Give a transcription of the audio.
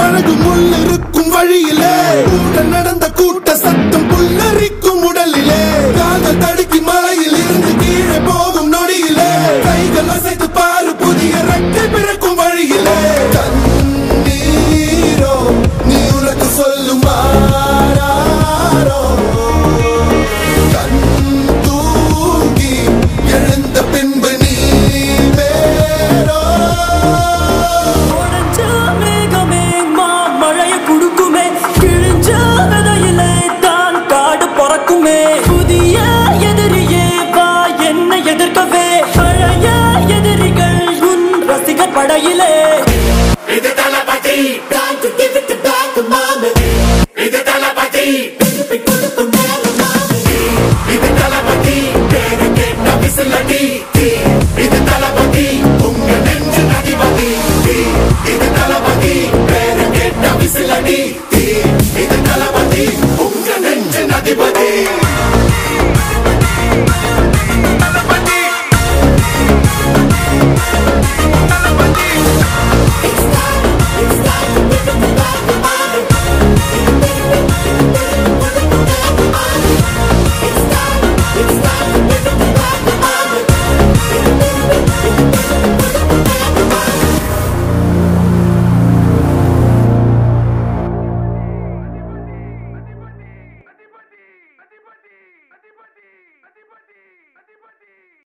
அழகு முள் இருக்கும் வழியிலே கூட நடந்த கூட்ட சத்தம் புல்லரிக்கும் உடலிலே காதல் தடுக்கி மலையில் இருந்து கீழே போகும் நொடியிலே கைகள் அசைத்து பாரு புதிய ரெக்கை பிறக்கும் வழியிலே கண்ணீரோ நீ உனக்கு சொல்லும் ஆராரோ கண் தூங்கி எழுந்த பின்பு நீ வேறோ உடைஞ்ச மேகமே மாமழைய குடுக்குமே கிழிஞ்ச விதையிலே தான் காடு பிறக்குமே புதிய எதிரியே வா என்னை எதிர்க்கவே பழைய எதிரிகள் உன் ரசிகர் படையிலே இது தளபதி Time to give it back to mama இது தளபதி திருப்பி கொடுக்கும் நேரம் மாமி இது தளபதி பேரு கேட்ட விசிலடி இது தளபதி உங்க நெஞ்சு அதிபதி இது தளபதி பேரு கேட்ட விசிலடி இது தளபதி உங்க நெஞ்சு அதிபதி